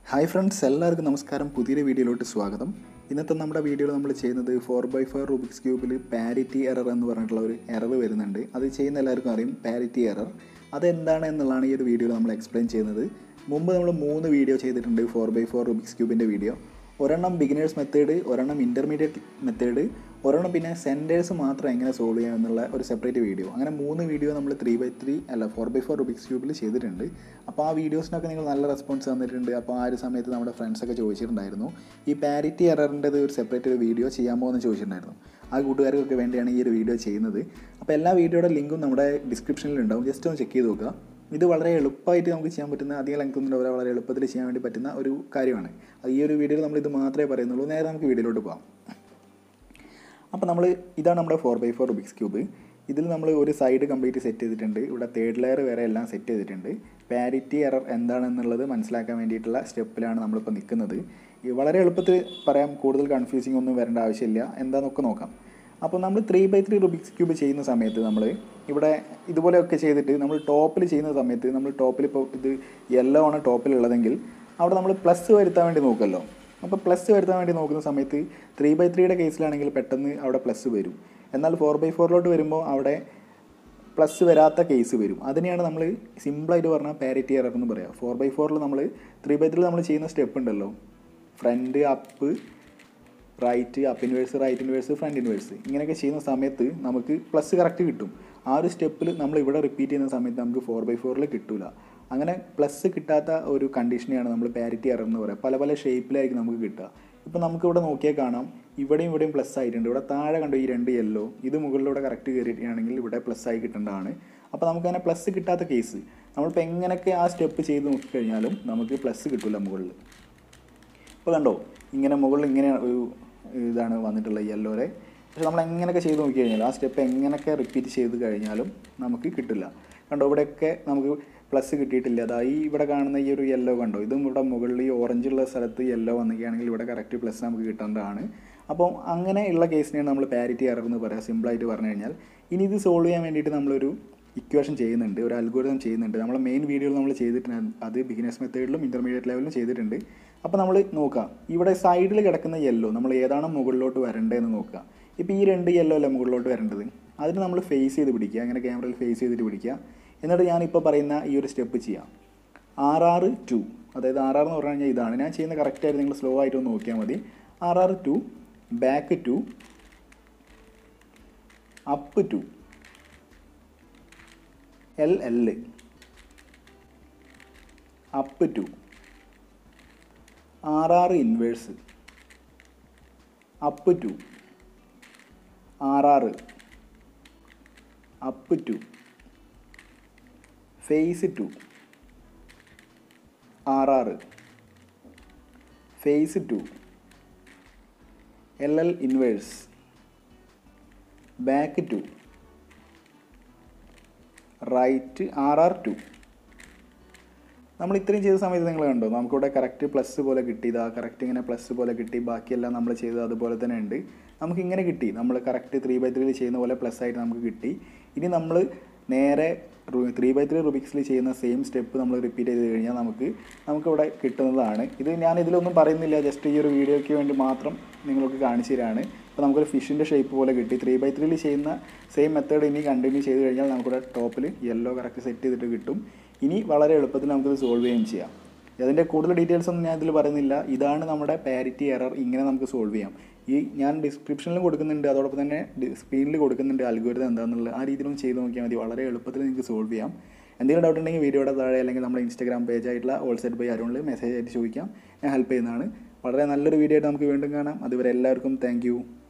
hi friends എല്ലാവർക്കും നമസ്കാരം പുതിയൊരു വീഡിയോയിലോട്ട് സ്വാഗതം ഇന്നത്തെ നമ്മുടെ വീഡിയോയിൽ നമ്മൾ ചെയ്യുന്നത് ഫോർ ബൈ ഫോർ റുബിക്സ് ക്യൂബിൽ പാരിറ്റി എറർ എന്ന് പറഞ്ഞിട്ടുള്ള ഒരു എറർ വരുന്നുണ്ട് അത് ചെയ്യുന്ന എല്ലാവർക്കും അറിയും പാരിറ്റി എറർ അതെന്താണ് എന്നുള്ളതാണ് ഈ ഒരു വീഡിയോയിൽ നമ്മൾ എക്സ്പ്ലെയിൻ ചെയ്യുന്നത് മുമ്പ് നമ്മൾ മൂന്ന് വീഡിയോ ചെയ്തിട്ടുണ്ട് ഫോർ ബൈ ഫോർ റുബിക്സ് ക്യൂബിൻ്റെ വീഡിയോ ഒരെണ്ണം ബിഗിനേഴ്സ് മെത്തേഡ് ഒരെണ്ണം ഇൻ്റർമീഡിയറ്റ് മെത്തേഡ് ഒരെണ്ണം പിന്നെ സെൻറ്റേഴ്സ് മാത്രം എങ്ങനെ സോൾവ് ചെയ്യാം എന്നുള്ള ഒരു സെപ്പറേറ്റ് വീഡിയോ അങ്ങനെ മൂന്ന് വീഡിയോ നമ്മൾ ത്രീ ബൈ ത്രീ അല്ല ഫോർ ബൈ ഫോർ റുബിക്സ് ക്യൂബിൽ ചെയ്തിട്ടുണ്ട് അപ്പോൾ ആ വീഡിയോസിനൊക്കെ നിങ്ങൾ നല്ല റെസ്പോൺസ് തന്നിട്ടുണ്ട് അപ്പോൾ ആ ഒരു സമയത്ത് നമ്മുടെ ഫ്രണ്ട്സൊക്കെ ചോദിച്ചിട്ടുണ്ടായിരുന്നു ഈ പാരിറ്റി എററിൻ്റെത് ഒരു സെപ്പറേറ്റ് ഒരു വീഡിയോ ചെയ്യാമോ എന്ന് ചോദിച്ചിട്ടുണ്ടായിരുന്നു ആ കൂട്ടുകാർക്കൊക്കെ വേണ്ടിയാണ് ഈ ഒരു വീഡിയോ ചെയ്യുന്നത് അപ്പോൾ എല്ലാ വീഡിയോയുടെ ലിങ്കും നമ്മുടെ ഡിസ്ക്രിപ്ഷനിൽ ഉണ്ടാവും ജസ്റ്റ് ഒന്ന് ചെക്ക് ചെയ്ത് നോക്കുക ഇത് വളരെ എളുപ്പമായിട്ട് നമുക്ക് ചെയ്യാൻ പറ്റുന്ന അധികം ലെങ്ത് ഒന്നും ഉണ്ടാവില്ല വളരെ എളുപ്പത്തിൽ ചെയ്യാൻ വേണ്ടി പറ്റുന്ന ഒരു കാര്യമാണ് അത് ഈ ഒരു വീഡിയോയിൽ നമ്മൾ ഇത് മാത്രമേ പറയുന്നുള്ളൂ നേരെ നമുക്ക് വീഡിയോയിലോട്ട് പോകാം അപ്പോൾ നമ്മൾ ഇതാണ് നമ്മുടെ four by four Rubik's cube ഇതിൽ നമ്മൾ ഒരു സൈഡ് കംപ്ലീറ്റ് സെറ്റ് ചെയ്തിട്ടുണ്ട് ഇവിടെ തേർഡ് ലെയർ വരെ എല്ലാം സെറ്റ് ചെയ്തിട്ടുണ്ട് പാരിറ്റി എറർ എന്താണെന്നുള്ളത് മനസ്സിലാക്കാൻ വേണ്ടിയിട്ടുള്ള സ്റ്റെപ്പിലാണ് നമ്മളിപ്പോൾ നിൽക്കുന്നത് ഈ വളരെ എളുപ്പത്തിൽ പറയാം കൂടുതൽ കൺഫ്യൂസിങ് ഒന്നും വരേണ്ട ആവശ്യമില്ല എന്താണെന്നൊക്കെ നോക്കാം അപ്പോൾ നമ്മൾ three by three Rubik's cube ചെയ്യുന്ന സമയത്ത് നമ്മൾ ഇവിടെ ഇതുപോലെയൊക്കെ ചെയ്തിട്ട് നമ്മൾ ടോപ്പിൽ ചെയ്യുന്ന സമയത്ത് നമ്മൾ ടോപ്പിൽ ഇപ്പോൾ ഇത് യെല്ലോ ആണ് ടോപ്പിലുള്ളതെങ്കിൽ അവിടെ നമ്മൾ പ്ലസ് വരുത്താൻ വേണ്ടി നോക്കുമല്ലോ അപ്പോൾ പ്ലസ് വരുത്താൻ വേണ്ടി നോക്കുന്ന സമയത്ത് ത്രീ ബൈ ത്രീയുടെ കേസിലാണെങ്കിൽ പെട്ടെന്ന് അവിടെ പ്ലസ് വരും എന്നാൽ ഫോർ ബൈ ഫോറിലോട്ട് വരുമ്പോൾ അവിടെ പ്ലസ് വരാത്ത കേസ് വരും അതിനെയാണ് നമ്മൾ സിമ്പിളായിട്ട് പറഞ്ഞാൽ പാരിറ്റി എറർ എന്ന് പറയാം ഫോർ ബൈ ഫോറിൽ നമ്മൾ ത്രീ ബൈ ത്രീ നമ്മൾ ചെയ്യുന്ന സ്റ്റെപ്പ് ഉണ്ടല്ലോ front up right up inverse right inverse front inverse ഇങ്ങനെയൊക്കെ ചെയ്യുന്ന സമയത്ത് നമുക്ക് പ്ലസ് കറക്റ്റ് കിട്ടും ആ ഒരു സ്റ്റെപ്പിൽ നമ്മൾ ഇവിടെ റിപ്പീറ്റ് ചെയ്യുന്ന സമയത്ത് നമുക്ക് ഫോർ ബൈ ഫോറിൽ കിട്ടില്ല അങ്ങനെ പ്ലസ് കിട്ടാത്ത ഒരു കണ്ടീഷനെയാണ് നമ്മൾ പാരിറ്റി എറർ എന്ന് പറയുക പല പല ഷേപ്പിലായിരിക്കും നമുക്ക് കിട്ടുക ഇപ്പോൾ നമുക്ക് ഇവിടെ നോക്കിയാൽ കാണാം ഇവിടെയും ഇവിടെയും പ്ലസ് ആയിട്ടുണ്ട് ഇവിടെ താഴെ കണ്ടു ഈ രണ്ട് യെല്ലോ ഇത് മുകളിലൂടെ കറക്റ്റ് കയറിയിട്ടാണെങ്കിൽ ഇവിടെ പ്ലസ് ആയി കിട്ടേണ്ടതാണ് അപ്പോൾ നമുക്ക് അങ്ങനെ പ്ലസ് കിട്ടാത്ത കേസ് നമ്മളിപ്പോൾ എങ്ങനെയൊക്കെ ആ സ്റ്റെപ്പ് ചെയ്ത് നോക്കിക്കഴിഞ്ഞാലും നമുക്ക് പ്ലസ് കിട്ടില്ല മുകളിൽ ഇപ്പോൾ കണ്ടോ ഇങ്ങനെ മുകളിൽ ഇങ്ങനെ ഒരു ഇതാണ് വന്നിട്ടുള്ളത് യെല്ലോരെ പക്ഷെ നമ്മൾ എങ്ങനെയൊക്കെ ചെയ്ത് നോക്കി കഴിഞ്ഞാൽ ആ സ്റ്റെപ്പ് എങ്ങനെയൊക്കെ റിപ്പീറ്റ് ചെയ്ത് കഴിഞ്ഞാലും നമുക്ക് കിട്ടില്ല കണ്ടോ ഇവിടെയൊക്കെ നമുക്ക് പ്ലസ് കിട്ടിയിട്ടില്ല അതാ ഈ ഇവിടെ കാണുന്ന ഈ ഒരു യെല്ലോ കണ്ടോ ഇതും ഇവിടെ മുകളിൽ ഈ ഓറഞ്ച് ഉള്ള സ്ഥലത്ത് യെല്ലോ വന്നിരിക്കുകയാണെങ്കിൽ ഇവിടെ കറക്റ്റ് പ്ലസ് നമുക്ക് കിട്ടേണ്ടതാണ് അപ്പോൾ അങ്ങനെയുള്ള കേസിനെയാണ് നമ്മൾ പാരിറ്റി എറർ എന്ന് പറയുക സിമ്പിളായിട്ട് പറഞ്ഞു കഴിഞ്ഞാൽ ഇനി ഇത് സോൾവ് ചെയ്യാൻ വേണ്ടിയിട്ട് നമ്മളൊരു ഇക്വേഷൻ ചെയ്യുന്നുണ്ട് ഒരു അൽഗോരിതം ചെയ്യുന്നുണ്ട് നമ്മൾ മെയിൻ വീഡിയോയിൽ നമ്മൾ ചെയ്തിട്ടുണ്ട് അത് ബിഗിനേഴ്സ് മെത്തേഡിലും ഇൻ്റർമീഡിയറ്റ് ലെവലിലും ചെയ്തിട്ടുണ്ട് അപ്പോൾ നമ്മൾ നോക്കാം ഇവിടെ സൈഡിൽ കിടക്കുന്ന യെല്ലോ നമ്മൾ ഏതാണ് മുകളിലോട്ട് വരേണ്ടതെന്ന് നോക്കുക ഇപ്പോൾ ഈ രണ്ട് യെല്ലോ അല്ല മുകളിലോട്ട് വരേണ്ടത് അതിന് നമ്മൾ ഫേസ് ചെയ്ത് പിടിക്കുക അങ്ങനെ ക്യാമറയിൽ ഫേസ് ചെയ്തിട്ട് പിടിക്കുക എന്നിട്ട് ഞാനിപ്പോൾ പറയുന്ന ഈ ഒരു സ്റ്റെപ്പ് ചെയ്യാം ആർ ആർ ടു അതായത് ആർ ആർ എന്ന് പറഞ്ഞു കഴിഞ്ഞാൽ ഇതാണ് ഞാൻ ചെയ്യുന്ന കറക്റ്റായിട്ട് നിങ്ങൾ സ്ലോ ആയിട്ട് ഒന്ന് നോക്കിയാൽ മതി R R two back two up two L L up two R R inverse up two R R up two face two R R face two L L inverse back two right R R two നമ്മൾ ഇത്രയും ചെയ്ത സമയത്ത് നിങ്ങൾ കണ്ടോ നമുക്കിവിടെ correct plus പോലെ കിട്ടി ഇതാ കറക്റ്റ് ഇങ്ങനെ പ്ലസ് പോലെ കിട്ടി ബാക്കിയെല്ലാം നമ്മൾ ചെയ്തത് അതുപോലെ തന്നെ ഉണ്ട് നമുക്ക് ഇങ്ങനെ കിട്ടി നമ്മൾ കറക്റ്റ് ത്രീ ബൈ ത്രീയിൽ ചെയ്യുന്ന പോലെ പ്ലസ് ആയിട്ട് നമുക്ക് കിട്ടി ഇനി നമ്മൾ നേരെ ത്രീ ബൈ ത്രീ റുബിക്സിൽ ചെയ്യുന്ന സെയിം സ്റ്റെപ്പ് നമ്മൾ റിപ്പീറ്റ് ചെയ്ത് കഴിഞ്ഞാൽ നമുക്ക് നമുക്കിവിടെ കിട്ടുന്നതാണ് ഇത് ഞാൻ ഇതിലൊന്നും പറയുന്നില്ല ജസ്റ്റ് ഈ ഒരു വീഡിയോയ്ക്ക് വേണ്ടി മാത്രം നിങ്ങൾക്ക് കാണിച്ചു തരാണ് ഇപ്പോൾ നമുക്കൊരു ഫിഷിൻ്റെ ഷേപ്പ് പോലെ കിട്ടി ത്രീ ബൈ ത്രീയിൽ ചെയ്യുന്ന സെയിം മെത്തേഡ് ഇനി കണ്ടിന്യൂ ചെയ്ത് കഴിഞ്ഞാൽ നമുക്കിവിടെ ടോപ്പിൽ യെല്ലോ കറക്റ്റ് സെറ്റ് ചെയ്തിട്ട് കിട്ടും ഇനി വളരെ എളുപ്പത്തിൽ നമുക്കിത് സോൾവ് ചെയ്യുകയും ചെയ്യാം അതിൻ്റെ കൂടുതൽ ഡീറ്റെയിൽസ് ഒന്നും ഞാൻ ഇതിൽ പറയുന്നില്ല ഇതാണ് നമ്മുടെ പാരിറ്റി എറർ ഇങ്ങനെ നമുക്ക് സോൾവ് ചെയ്യാം ഈ ഞാൻ ഡിസ്ക്രിപ്ഷനിലും കൊടുക്കുന്നുണ്ട് അതോടൊപ്പം തന്നെ സ്ക്രീനിൽ കൊടുക്കുന്നുണ്ട് അൽഗോരിതം എന്താണെന്നുള്ളത് ആ രീതിയിലും ചെയ്ത് നോക്കിയാൽ മതി വളരെ എളുപ്പത്തിൽ നിങ്ങൾക്ക് സോൾവ് ചെയ്യാം എന്തെങ്കിലും ഡൗട്ട് ഉണ്ടെങ്കിൽ വീഡിയോയുടെ താഴെ അല്ലെങ്കിൽ നമ്മുടെ ഇൻസ്റ്റാഗ്രാം പേജ് ആയിട്ടുള്ള ഓൾ സെറ്റ് ബൈ അരുണിൽ മെസ്സേജ് ആയിട്ട് ചോദിക്കാം ഞാൻ ഹെൽപ്പ് ചെയ്യുന്നതാണ് വളരെ നല്ലൊരു വീഡിയോ ആയിട്ട് നമുക്ക് വീണ്ടും കാണാം അതുവരെ എല്ലാവർക്കും താങ്ക്